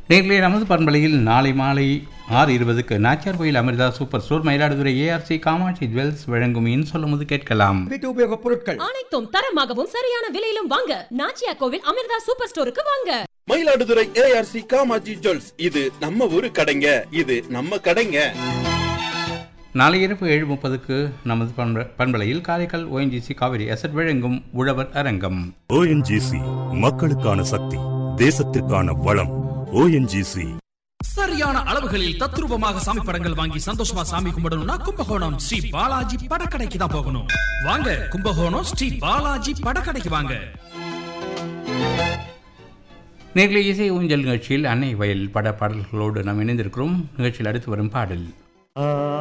நேர்களே நமது பண்பலையில் நாளை மாலை ஆறு இருபதுக்கு Nachiyar Koil Amirtha super store Mayiladuthurai ARC Kamatchi jewels வழங்கும் இன் சொல்லும்போது கேட்கலாம் வீட்டு உபயோகப் பொருட்கள் அனைத்தும் தரமாகவும் சரியான விலையிலும் வாங்க நாச்சியா கோவில் அமிர்தா சூப்பர் ஸ்டோருக்கு வாங்க மயிலாடுதுறை ஏஆர்சி காமாஜி ஜுவல்ஸ் இது நம்ம ஊரு கடைங்க இது நம்ம கடைங்க நாளை இரவு ஏழு முப்பதுக்கு நமது பண்ப பண்பலையில் காரைக்கால் ஓஎன்ஜிசி காவிரி அசட் வழங்கும் உழவர் அரங்கம் ஓஎன்ஜிசி மக்களுக்கான சக்தி தேசத்திற்கான வளம் ஓஎன்ஜிசி சரியான அளவுகளில் தத்ரூபமாக சாமி படங்கள் வாங்கி சந்தோஷமா சாமி கும்பிடணும்னா கும்பகோணம் ஸ்ரீ பாலாஜி படக்கடைக்கு தான் போகணும் வாங்க கும்பகோணம் ஸ்ரீ பாலாஜி படக்கடைக்கு வாங்க நேர்களை இசை ஊஞ்சல் நிகழ்ச்சியில் அன்னை வயல் பட பாடல்களோடு நாம் இணைந்திருக்கிறோம் நிகழ்ச்சியில் அடுத்து வரும் பாடல்